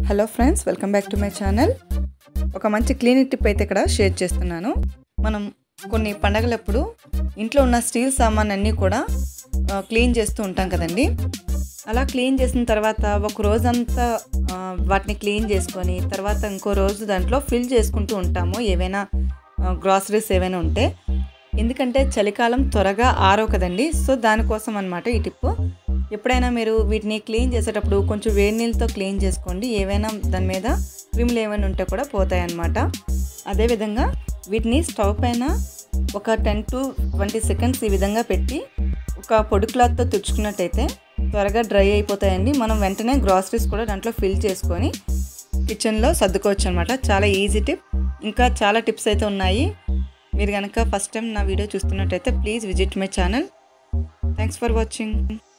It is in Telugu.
hello friends welcome back to my channel ఒక మంచి క్లీనిక్ టిప్ అయితే ఇక్కడ షేర్ చేస్తున్నాను మనం కొన్ని పండగలప్పుడు ఇంట్లో ఉన్న స్టీల్ సామాన్ అన్నీ కూడా ఆ, క్లీన్ చేస్తూ ఉంటాం కదండి అలా క్లీన్ చేసిన తర్వాత ఒక రోజంతా ఆ, వాటిని క్లీన్ చేసుకొని తర్వాత ఇంకో రోజు దాంట్లో ఫిల్ చేసుకుంటూ ఉంటాము ఏవైనా గ్రాసరీస్ ఏవైనా ఉంటే ఎందుకంటే చలికాలం త్వరగా ఆరో కదండి సో దానికోసం అనమాట ఈ టిప్పు ఎప్పుడైనా మీరు వీటిని క్లీన్ చేసేటప్పుడు కొంచెం వేడి నీళ్ళతో క్లీన్ చేసుకోండి ఏవైనా దాని మీద క్రిములు ఏమైనా ఉంటే కూడా పోతాయి అన్నమాట అదేవిధంగా వీటిని స్టవ్ పైన ఒక టెన్ టు ట్వంటీ సెకండ్స్ ఈ విధంగా పెట్టి ఒక పొడి క్లాత్తో తుడుచుకున్నట్టయితే త్వరగా డ్రై అయిపోతాయండి మనం వెంటనే గ్రాసరీస్ కూడా దాంట్లో ఫిల్ చేసుకొని కిచెన్లో సర్దుకోవచ్చు అనమాట చాలా ఈజీ టిప్ ఇంకా చాలా టిప్స్ అయితే ఉన్నాయి మీరు కనుక ఫస్ట్ టైం నా వీడియో చూస్తున్నట్టయితే please visit my channel thanks for watching